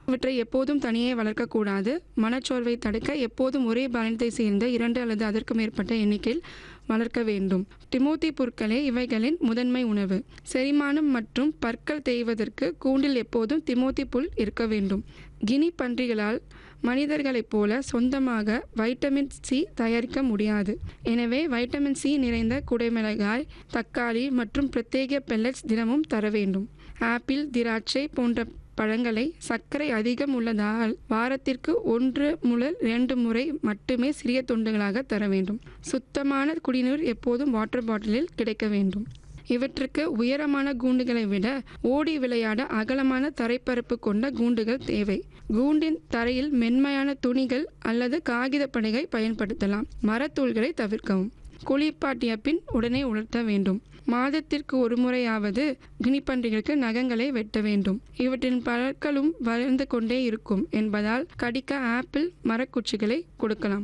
இவற்றை எப்போதும் தனியே வளர்க்கக்கூடாது மனச்சோர்வை தடுக்க எப்போதும் ஒரே பாலனத்தை சேர்ந்த இரண்டு அல்லது அதற்கு மேற்பட்ட எண்ணிக்கையில் வளர்க்க வேண்டும் டிமோத்தி புற்களே இவைகளின் முதன்மை உணவு செரிமானம் மற்றும் பற்கள் தேய்வதற்கு கூண்டில் எப்போதும் திமோத்தி புல் இருக்க வேண்டும் கினி பன்றிகளால் மனிதர்களைப் போல சொந்தமாக வைட்டமின் சி தயாரிக்க முடியாது எனவே வைட்டமின் சி நிறைந்த குடைமிளகாய் தக்காளி மற்றும் பிரத்யேக பெல்லட்ஸ் தினமும் தர வேண்டும் ஆப்பிள் திராட்சை போன்ற பழங்களை சர்க்கரை அதிகம் உள்ளதால் வாரத்திற்கு ஒன்று முதல் இரண்டு முறை மட்டுமே சிறிய துண்டுகளாக தர வேண்டும் சுத்தமான குடிநீர் எப்போதும் வாட்டர் பாட்டிலில் கிடைக்க வேண்டும் இவற்றுக்கு உயரமான கூண்டுகளை விட ஓடி விளையாட அகலமான தரைப்பரப்பு கொண்ட கூண்டுகள் தேவை கூண்டின் தரையில் மென்மையான துணிகள் அல்லது காகித பலகை பயன்படுத்தலாம் மரத்தூள்களை தவிர்க்கவும் குளிப்பாட்டிய பின் உடனே உலர்த்த வேண்டும் மாதத்திற்கு ஒரு முறையாவது கினிப்பன்றிகளுக்கு நகங்களை வெட்ட வேண்டும் இவற்றின் பற்களும் வளர்ந்து கொண்டே இருக்கும் என்பதால் கடிக்க ஆப்பிள் மரக்குச்சிகளை கொடுக்கலாம்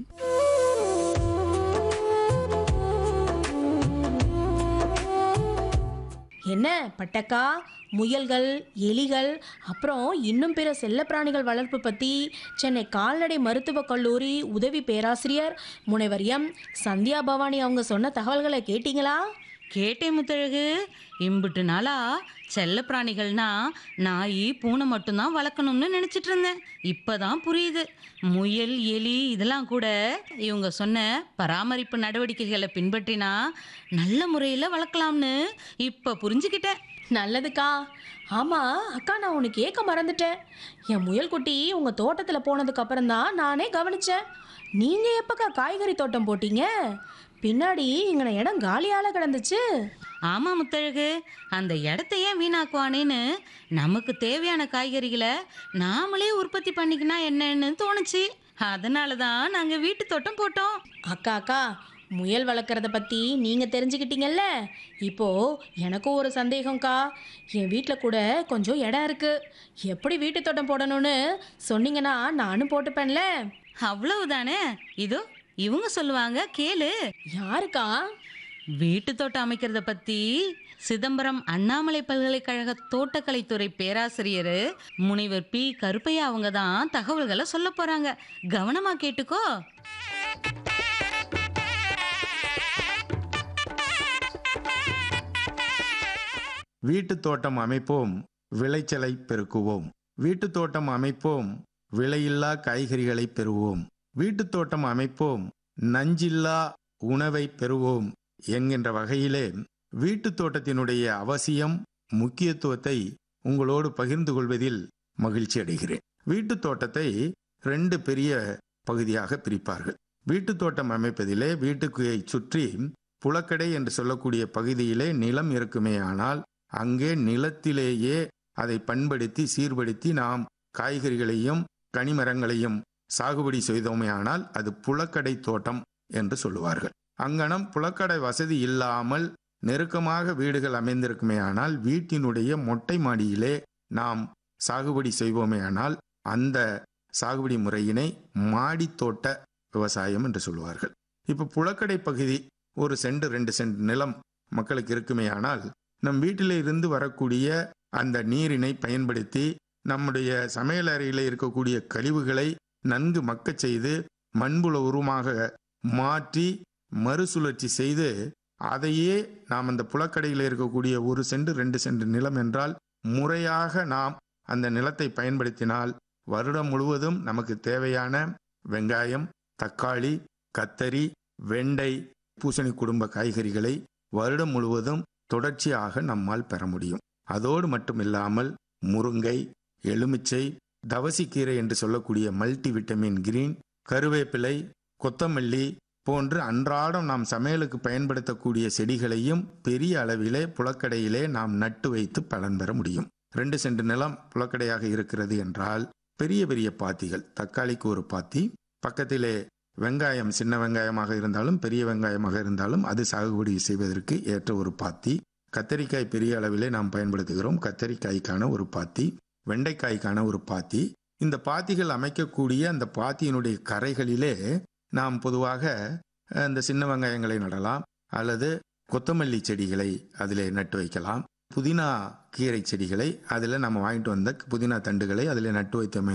என்ன பட்டக்கா முயல்கள் எலிகள் அப்புறம் இன்னும் பிற செல்லப்பிராணிகள் வளர்ப்பு பற்றி சென்னை கால்நடை மருத்துவக் கல்லூரி உதவி பேராசிரியர் முனைவர் எம் சந்தியா பவானி அவங்க சொன்ன தகவல்களை கேட்டிங்களா கேட்டேன் முத்தழகு இம்புட்டு நாளா செல்ல பிராணிகள்னா நாய் பூனை மட்டும்தான் வளர்க்கணும்னு நினச்சிட்டு இருந்தேன் இப்பதான் புரியுது முயல் எலி இதெல்லாம் கூட இவங்க சொன்ன பராமரிப்பு நடவடிக்கைகளை பின்பற்றினா நல்ல முறையில் வளர்க்கலாம்னு இப்போ புரிஞ்சுக்கிட்டேன் நல்லதுக்கா ஆமாம் அக்கா நான் உனக்கு கேட்க மறந்துட்டேன் என் முயல் குட்டி உங்கள் தோட்டத்தில் போனதுக்கு அப்புறம் தான் நானே கவனிச்சேன் நீங்கள் எப்பக்கா காய்கறி தோட்டம் போட்டீங்க பின்னாடி இங்கே இடம் காலியால கிடந்துச்சு ஆமா முத்தழகு அந்த இடத்த ஏன் வீணாக்குவானேன்னு நமக்கு தேவையான காய்கறிகளை நாமளே உற்பத்தி பண்ணிக்கினா என்னன்னு தோணுச்சு அதனால தான் நாங்கள் வீட்டு தோட்டம் போட்டோம் அக்கா அக்கா முயல் வளர்க்குறத பற்றி நீங்கள் தெரிஞ்சுக்கிட்டீங்கல்ல இப்போ எனக்கும் ஒரு சந்தேகம்க்கா என் வீட்டில் கூட கொஞ்சம் இடம் இருக்கு எப்படி வீட்டு தோட்டம் போடணும்னு சொன்னீங்கன்னா நானும் போட்டுப்பேன்ல அவ்வளவுதானே இதோ இவங்க சொல்லுவாங்க கேளு யாருக்கா வீட்டு தோட்டம் அமைக்கிறத பத்தி சிதம்பரம் அண்ணாமலை பல்கலைக்கழக தோட்டக்கலைத்துறை பேராசிரியர் முனைவர் பி கருப்பையா அவங்க தான் தகவல்களை சொல்ல போறாங்க கவனமா கேட்டுக்கோ வீட்டுத் தோட்டம் அமைப்போம் விளைச்சலை பெருக்குவோம் வீட்டுத் தோட்டம் அமைப்போம் விலையில்லா காய்கறிகளை பெறுவோம் வீட்டுத் தோட்டம் அமைப்போம் நஞ்சில்லா உணவை பெறுவோம் என்கின்ற வகையிலே வீட்டுத் தோட்டத்தினுடைய அவசியம் முக்கியத்துவத்தை உங்களோடு பகிர்ந்து கொள்வதில் மகிழ்ச்சி அடைகிறேன் வீட்டுத் தோட்டத்தை ரெண்டு பெரிய பகுதியாக பிரிப்பார்கள் வீட்டுத் தோட்டம் அமைப்பதிலே வீட்டுக்கு சுற்றி புலக்கடை என்று சொல்லக்கூடிய பகுதியிலே நிலம் இருக்குமே ஆனால் அங்கே நிலத்திலேயே அதை பண்படுத்தி சீர்படுத்தி நாம் காய்கறிகளையும் கனிமரங்களையும் சாகுபடி செய்தோமே ஆனால் அது புலக்கடை தோட்டம் என்று சொல்லுவார்கள் அங்கனம் புலக்கடை வசதி இல்லாமல் நெருக்கமாக வீடுகள் அமைந்திருக்குமே ஆனால் வீட்டினுடைய மொட்டை மாடியிலே நாம் சாகுபடி செய்வோமே ஆனால் அந்த சாகுபடி முறையினை மாடித்தோட்ட விவசாயம் என்று சொல்லுவார்கள் இப்போ புலக்கடை பகுதி ஒரு சென்ட் ரெண்டு சென்ட் நிலம் மக்களுக்கு இருக்குமே ஆனால் நம் வீட்டிலே இருந்து வரக்கூடிய அந்த நீரினை பயன்படுத்தி நம்முடைய சமையல் அறையில் இருக்கக்கூடிய கழிவுகளை நன்கு மக்கச் செய்து மண்புல உருமாக மாற்றி மறுசுழற்சி செய்து அதையே நாம் அந்த புலக்கடையில் இருக்கக்கூடிய ஒரு சென்ட் ரெண்டு சென்ட் நிலம் என்றால் முறையாக நாம் அந்த நிலத்தை பயன்படுத்தினால் வருடம் முழுவதும் நமக்கு தேவையான வெங்காயம் தக்காளி கத்தரி வெண்டை பூசணி குடும்ப காய்கறிகளை வருடம் முழுவதும் தொடர்ச்சியாக நம்மால் பெற முடியும் அதோடு மட்டுமில்லாமல் முருங்கை எலுமிச்சை தவசிக்கீரை என்று சொல்லக்கூடிய மல்டி விட்டமின் கிரீன் கருவேப்பிலை கொத்தமல்லி போன்று அன்றாடம் நாம் சமையலுக்கு பயன்படுத்தக்கூடிய செடிகளையும் பெரிய அளவிலே புலக்கடையிலே நாம் நட்டு வைத்து பலன் பெற முடியும் ரெண்டு சென்ட் நிலம் புலக்கடையாக இருக்கிறது என்றால் பெரிய பெரிய பாத்திகள் தக்காளிக்கு ஒரு பாத்தி பக்கத்திலே வெங்காயம் சின்ன வெங்காயமாக இருந்தாலும் பெரிய வெங்காயமாக இருந்தாலும் அது சாகுபடி செய்வதற்கு ஏற்ற ஒரு பாத்தி கத்தரிக்காய் பெரிய அளவிலே நாம் பயன்படுத்துகிறோம் கத்தரிக்காய்க்கான ஒரு பாத்தி வெண்டைக்காய்க்கான ஒரு பாத்தி இந்த பாத்திகள் அமைக்கக்கூடிய அந்த பாத்தியினுடைய கரைகளிலே நாம் பொதுவாக இந்த சின்ன வெங்காயங்களை நடலாம் அல்லது கொத்தமல்லி செடிகளை அதிலே நட்டு வைக்கலாம் புதினா கீரை செடிகளை அதில் நம்ம வாங்கிட்டு வந்த புதினா தண்டுகளை அதில் நட்டு வைத்தோமே